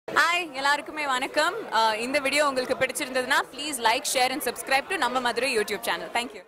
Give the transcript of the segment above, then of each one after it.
hi எல்லாருக்குமே வணக்கம் அஹ் இந்த வீடியோ உங்களுக்கு பிடிச்சிருந்ததுன்னா please like share and subscribe to நம்ம மதுரை யூடியூப் சேனல் தேங்க்யூ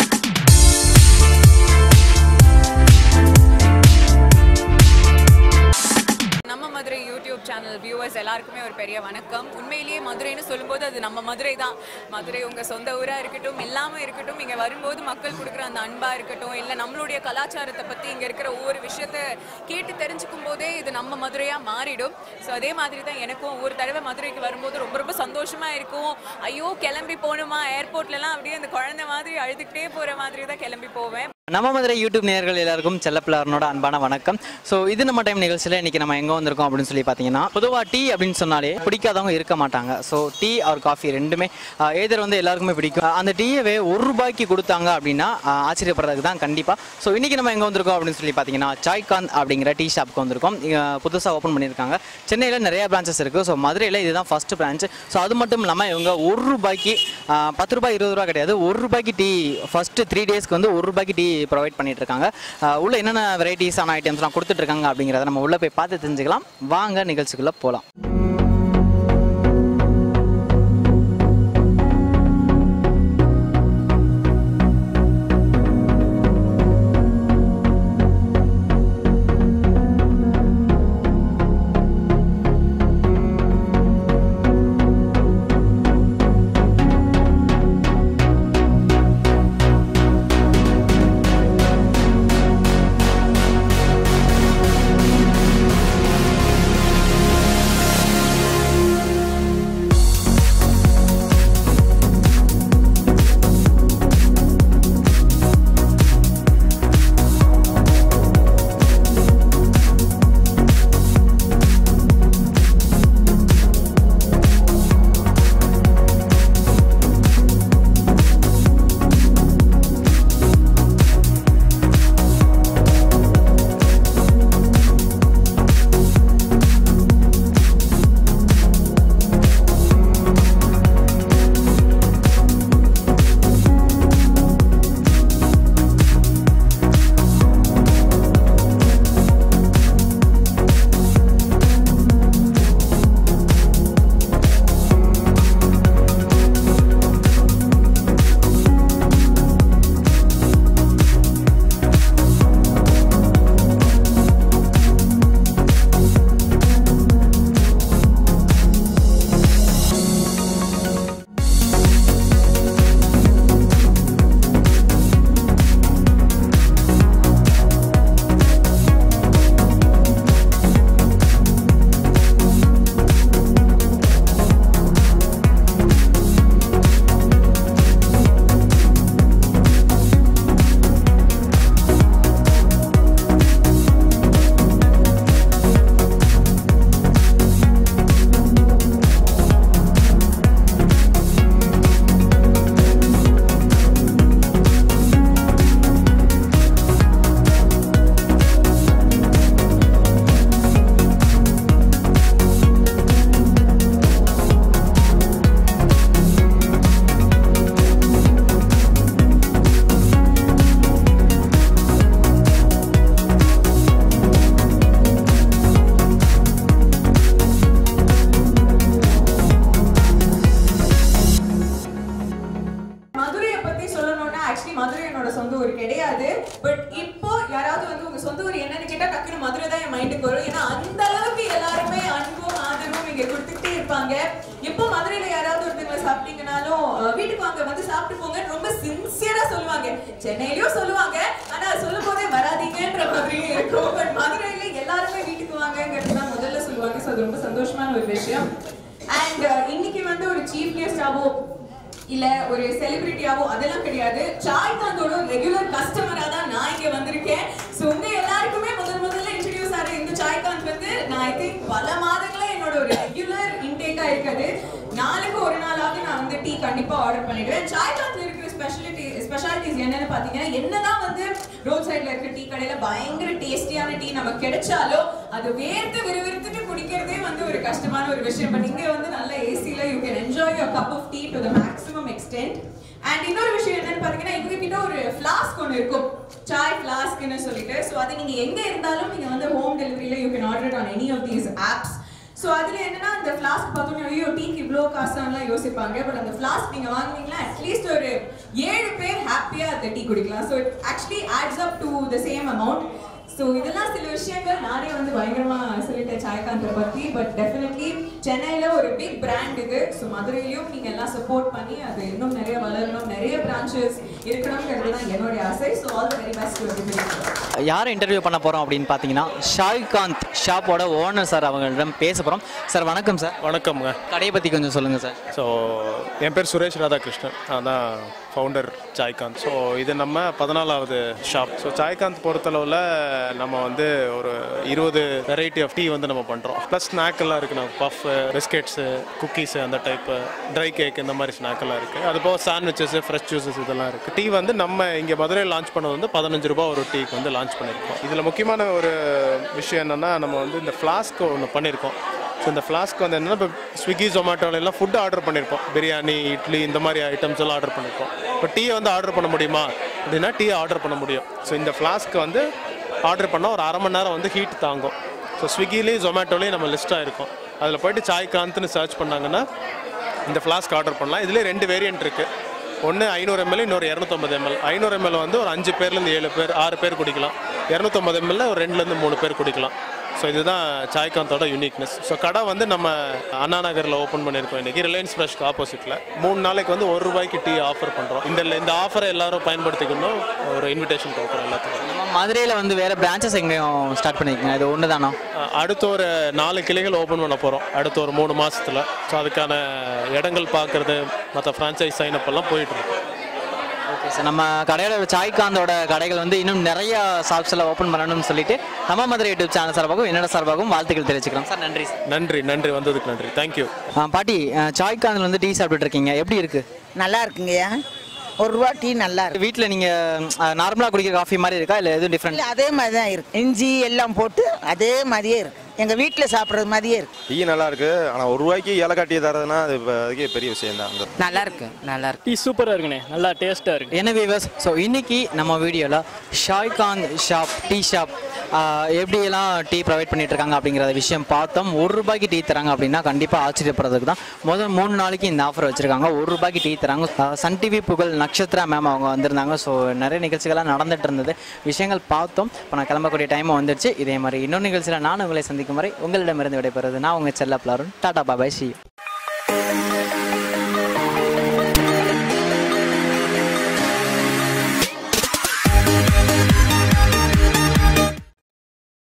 நம்ம மதுரை யூடியூப் சேனல் வியூவர்ஸ் எல்லாருக்குமே ஒரு பெரிய வணக்கம் உண்மையிலேயே மதுரைன்னு சொல்லும்போது அது நம்ம மதுரை தான் மதுரை உங்கள் சொந்த ஊராக இருக்கட்டும் எல்லாமே இருக்கட்டும் இங்கே வரும்போது மக்கள் கொடுக்குற அந்த அன்பாக இருக்கட்டும் இல்லை நம்மளுடைய கலாச்சாரத்தை பற்றி இங்கே இருக்கிற ஒவ்வொரு விஷயத்த கேட்டு தெரிஞ்சுக்கும் போதே இது நம்ம மதுரையாக மாறிடும் ஸோ அதே மாதிரி தான் எனக்கும் ஒரு தடவை மதுரைக்கு வரும்போது ரொம்ப ரொம்ப சந்தோஷமாக இருக்கும் ஐயோ கிளம்பி போகணுமா ஏர்போர்ட்லலாம் அப்படியே அந்த குழந்தை மாதிரி அழுதுகிட்டே போகிற மாதிரி தான் கிளம்பி போவேன் நம்ம மதுரை யூடியூப் நேயர்கள் எல்லாருக்கும் செல்லப்பிள்ளாரனோட அன்பான வணக்கம் ஸோ இது நம்ம டைம் நிகழ்ச்சியில் இன்னைக்கு நம்ம எங்கே வந்திருக்கோம் அப்படின்னு சொல்லி பார்த்தீங்கன்னா பொதுவாக டீ அப்படின்னு சொன்னாலே பிடிக்காதவங்க இருக்க மாட்டாங்க ஸோ டீ ஆர் காஃபி ரெண்டுமே ஏதர் வந்து எல்லாருக்குமே பிடிக்கும் அஹ் அந்த டீயவே ஒரு ரூபாய்க்கு கொடுத்தாங்க அப்படின்னா அஹ் ஆச்சரியப்படுறதுக்கு தான் கண்டிப்பாக ஸோ இன்னைக்கு நம்ம எங்கே வந்திருக்கோம் அப்படின்னு சொல்லி பார்த்தீங்கன்னா சாய்காந்த் அப்படிங்கிற டீ ஷாப்புக்கு வந்திருக்கோம் புதுசாக ஓப்பன் பண்ணியிருக்காங்க சென்னையில் நிறைய பிரான்ச்சஸ் இருக்குது ஸோ மதுரையில் இதுதான் ஃபர்ஸ்ட் பிரான்ச் ஸோ அது மட்டும் இல்லாமல் இவங்க ஒரு ரூபாய்க்கு அஹ் பத்து ரூபாய் இருபது ரூபா கிடையாது ஒரு ரூபாய்க்கு டீ ஃபர்ஸ்ட் த்ரீ டேஸ்க்கு வந்து ஒரு ரூபாய்க்கு டீ ப்ரொவைட் பண்ணிட்டு இருக்காங்க அஹ் உள்ள என்னென்ன வெரைட்டிஸான ஐட்டம்ஸ்லாம் கொடுத்துட்டு இருக்காங்க அப்படிங்கிறத நம்ம உள்ள போய் பார்த்து தெரிஞ்சுக்கலாம் வாங்க நிகழ்ச்சிக்குள்ள போகலாம் மதுரையை பத்தி சொல்லணும்னா ஆக்சுவலி மதுரை என்னோட சொந்த ஊர் கிடையாது பட் இப்போ யாராவது வந்து உங்க சொந்த ஊர் என்னன்னு கேட்டா டக்குனு மதுரை தான் என் மைண்டுக்கு வரும் ஏன்னா அந்த அளவுக்கு எல்லாருமே அன்பும் ஆதரவும் இங்க கொடுத்துட்டே இருப்பாங்க இப்போ மதுரையில யாராவது ஒருத்தவங்களை சாப்பிட்டீங்கனாலும் அஹ், வீட்டுக்கு வாங்க வந்து சாப்பிட்டு போங்க ரொம்ப சின்சியரா சொல்லுவாங்க சென்னையிலயும் சொல்லுவாங்க ஆனா சொல்லும் போதே வராதீங்கன்ற மாதிரியும் இருக்கும் பட் மதுரையில எல்லாருமே வீட்டுக்கு வாங்கங்கிறது தான் முதல்ல சொல்லுவாங்க ஸோ அது ரொம்ப சந்தோஷமான ஒரு விஷயம் அண்ட் இன்னைக்கு வந்து ஒரு சீஃப் கெஸ்டாவோ இல்ல ஒரு செலிபிரிட்டியாவோ அதெல்லாம் கிடையாது சாய் காந்தோட ரெகுலர் கஸ்டமரா தான் நான் இங்க வந்திருக்கேன் சோ உங்க எல்லாருக்குமே முதல் முதல்ல இன்ட்ரடியூஸ் ஆற இந்த சாய் காந்த் வந்து நான் ஐ திங்க் பல மாதங்களா என்னோட ஒரு ரெகுலர் இன்டேக்கா இருக்குது நாளுக்கு ஒரு நாளாவது நான் வந்து டீ கண்டிப்பா ஆர்டர் பண்ணிடுவேன் சாய் காந்த்ல இருக்கிற ஸ்பெஷாலிட்டி ஸ்பெஷாலிட்டிஸ் என்னன்னு பாத்தீங்கன்னா என்னதான் வந்து ரோட் சைடுல இருக்க டீ கடையில பயங்கர டேஸ்டியான டீ நமக்கு கிடைச்சாலும் அது வேர்த்து விறுவிறுத்துட்டு குடிக்கிறதே வந்து ஒரு கஷ்டமான ஒரு விஷயம் பட் இங்க வந்து நல்ல ஏசில you can enjoy your cup of tea to the maximum extent and இன்னொரு விஷயம் என்னன்னு பாத்தீங்கன்னா இவங்க கிட்ட ஒரு ஃபிளாஸ்க் ஒன்று இருக்கும் சாய் ஃபிளாஸ்க்னு சொல்லிட்டு ஸோ அது நீங்க எங்க இருந்தாலும் நீங்க வந்து ஹோம் டெலிவரியில you can order on any of these apps so அதுல என்னன்னா அந்த ஃப்ளாஸ்க் பார்த்தோன்னே ஐயோ டீக்கு இவ்வளோ காசான்லாம் யோசிப்பாங்க பட் அந்த ஃப்ளாஸ்க் நீங்க வாங்குனீங்கன்னா அட்லீஸ்ட் ஒரு ஏழு பேர் ஹாப்பியா அந்த டீ குடிக்கலாம் so it actually adds up to the same amount so இதெல்லாம் சில விஷயங்கள் நானே வந்து பயங்கரமா சொல்லிட்டேன் சாய்காந்தை பத்தி பட் டெஃபினெட்லி சென்னையில ஒரு பிக் பிராண்ட் இது ஸோ மதுரையிலையும் நீங்க எல்லாம் சப்போர்ட் பண்ணி அது இன்னும் நிறைய வளரணும் நிறைய பிரான்ச்சஸ் இருக்கணுங்கிறது தான் என்னுடைய ஆசை so all the very best யாரை இன்டர்வியூ பண்ண போகிறோம் அப்படின்னு பார்த்தீங்கன்னா ஷாய்காந்த் ஷாப்போட ஓனர் சார் அவங்களிடம் பேச போகிறோம் சார் வணக்கம் சார் வணக்கம்ங்க கடையை பற்றி கொஞ்சம் சொல்லுங்கள் சார் ஸோ என் பேர் சுரேஷ் ராதாகிருஷ்ணன் நான் தான் ஃபவுண்டர் சாய்காந்த் ஸோ இது நம்ம பதினாலாவது ஷாப் ஸோ சாய்காந்த் பொறுத்தளவில் நம்ம வந்து ஒரு இருபது வெரைட்டி ஆஃப் டீ வந்து நம்ம பண்ணுறோம் ப்ளஸ் ஸ்நாக் எல்லாம் இருக்குது நம்ம பஃப் பிஸ்கெட்ஸு குக்கீஸு அந்த டைப்பு ட்ரை கேக் இந்த மாதிரி ஸ்நாக் எல்லாம் இருக்குது அது போக சாண்ட்விச்சஸ் ஃப்ரெஷ் ஜூஸஸ் இதெல்லாம் இருக்குது டீ வந்து நம்ம இங்கே மதுரையில் லான்ச் பண்ணது வந்து பதினஞ்சு ரூபா ஒரு டீக்கு வந்து லான்ச் பண்ணியிருக்கோம் இதில் முக்கியமான ஒரு விஷயம் என்னென்னா நம்ம வந்து இந்த ஃப்ளாஸ்க் ஒன்று பண்ணியிருக்கோம் ஸோ இந்த ஃப்ளாஸ்க் வந்து என்னன்னா இப்போ ஸ்விக்கி ஜொமேட்டோல எல்லாம் ஃபுட் ஆர்டர் பண்ணியிருப்போம் பிரியாணி இட்லி இந்த மாதிரி ஐட்டம்ஸ் எல்லாம் ஆர்டர் பண்ணியிருப்போம் இப்போ டீ வந்து ஆர்டர் பண்ண முடியுமா அப்படின்னா டீ ஆர்டர் பண்ண முடியும் ஸோ இந்த ஃப்ளாஸ்க் வந்து ஆர்டர் பண்ணால் ஒரு அரை மணி நேரம் வந்து ஹீட் தாங்கும் ஸோ ஸ்விக்கிலேயும் ஜொமேட்டோலேயும் நம்ம லிஸ்ட்டாக இருக்கும் அதில் போயிட்டு சாய் காந்த்னு சர்ச் பண்ணாங்கன்னா இந்த ஃப்ளாஸ்க் ஆர்டர் பண்ணலாம் இதுலேயே ரெண்டு வேரியன்ட் இருக்குது ஒன்று ஐநூறு எம்எல் இன்னொரு இரநூத்தம்பது எம்எல் ஐநூறு எம்எல் வந்து ஒரு அஞ்சு பேர்லேருந்து ஏழு பேர் ஆறு பேர் குடிக்கலாம் இரநூத்தம்பது எம்எல்ல ஒரு ரெண்டுலேருந்து மூணு பேர் குடிக்கலாம் ஸோ இதுதான் சாய்காந்தோட யூனிக்னஸ் ஸோ கடை வந்து நம்ம அண்ணா நகரில் ஓப்பன் பண்ணியிருக்கோம் இன்றைக்கி ரிலையன்ஸ் ஃப்ரெஷ்க்கு ஆப்போசிட்டில் மூணு நாளைக்கு வந்து ஒரு ரூபாய்க்கு டீ ஆஃபர் பண்ணுறோம் இந்த இந்த ஆஃபரை எல்லாரும் பயன்படுத்திக்கணும் ஒரு இன்விடேஷன் கொடுக்குறோம் எல்லாத்துக்கும் நம்ம மதுரையில் வந்து வேறு பிரான்ச்சஸ் எங்கேயும் ஸ்டார்ட் பண்ணியிருக்கீங்க இது ஒன்று தானா அஹ் அடுத்த ஒரு நாலு கிளைகள் ஓப்பன் பண்ண போகிறோம் அடுத்த ஒரு மூணு மாசத்துல ஸோ அதுக்கான இடங்கள் பார்க்குறது மற்ற ஃப்ரான்ச்சைஸ் சைன் அப் எல்லாம் போயிட்டு இருக்கு ஓகே சார் நம்ம கடையோட சாய்காந்தோட கடைகள் வந்து இன்னும் நிறைய ஷாப்ஸ் எல்லாம் ஓப்பன் பண்ணணும்னு சொல்லிட்டு நம்ம மதுரை யூடியூப் சேனல் சார்பாகவும் என்னோட சார்பாகவும் வாழ்த்துக்கள் தெரிவிச்சுக்கிறோம் சார் நன்றி சார் நன்றி நன்றி வந்ததுக்கு நன்றி தேங்க்யூ ஆ, பாட்டி சாய்காந்தில் வந்து டீ சாப்பிட்டுட்டு இருக்கீங்க எப்படி இருக்கு நல்லா இருக்குங்கய்யா ஒரு ரூபா டீ நல்லா இருக்கு வீட்டில் நீங்கள் நார்மலாக குடிக்கிற காஃபி மாதிரி இருக்கா இல்லை எதுவும் டிஃப்ரெண்ட் இல்ல, அதே மாதிரி தான் இருக்கு இஞ்சி எல்லாம் போட்டு அதே மாதிரியே இருக்கு எங்க வீட்டில் சாப்பிட்றது மாதிரியே இருக்கு டீ நல்லா இருக்கு ஆனால் ஒரு ரூபாய்க்கு ஏலக்காய் டீ தரதுன்னா அது இப்ப அதுக்கே பெரிய விஷயம் தான் நல்லா இருக்கு நல்லா இருக்கு டீ சூப்பராக இருக்குண்ணே நல்லா டேஸ்ட்டாக இருக்கு என்ன வீவர்ஸ் ஸோ இன்னைக்கு நம்ம வீடியோவில் ஷாய்காந்த் ஷாப் டீ ஷாப் எப்படியெல்லாம் டீ ப்ரொவைட் பண்ணிட்டு இருக்காங்க அப்படிங்கிற விஷயம் பார்த்தோம் ஒரு ரூபாய்க்கு டீ தராங்க அப்படின்னா கண்டிப்பாக ஆச்சரியப்படுறதுக்கு தான் முதல் மூணு நாளைக்கு இந்த ஆஃபர் வச்சிருக்காங்க ஒரு ரூபாய்க்கு டீ தராங்க ஆஹ் சன் டிவி புகழ் நட்சத்திரா மேம் அவங்க வந்திருந்தாங்க ஸோ நிறைய நிகழ்ச்சிகள்லாம் நடந்துட்டு இருந்தது விஷயங்கள் பார்த்தோம் இப்போ நான் கிளம்பக்கூடிய டைம் வந்துடுச்சு இதே மாதிரி இன்னொரு நிகழ்ச்சியில் நான் உங்களை சந்திக்கும் வரை உங்களிடமிருந்து விடைபெறுவது நான் உங்கள் செல்ல பிளாரும் டாடா பாபாய் சி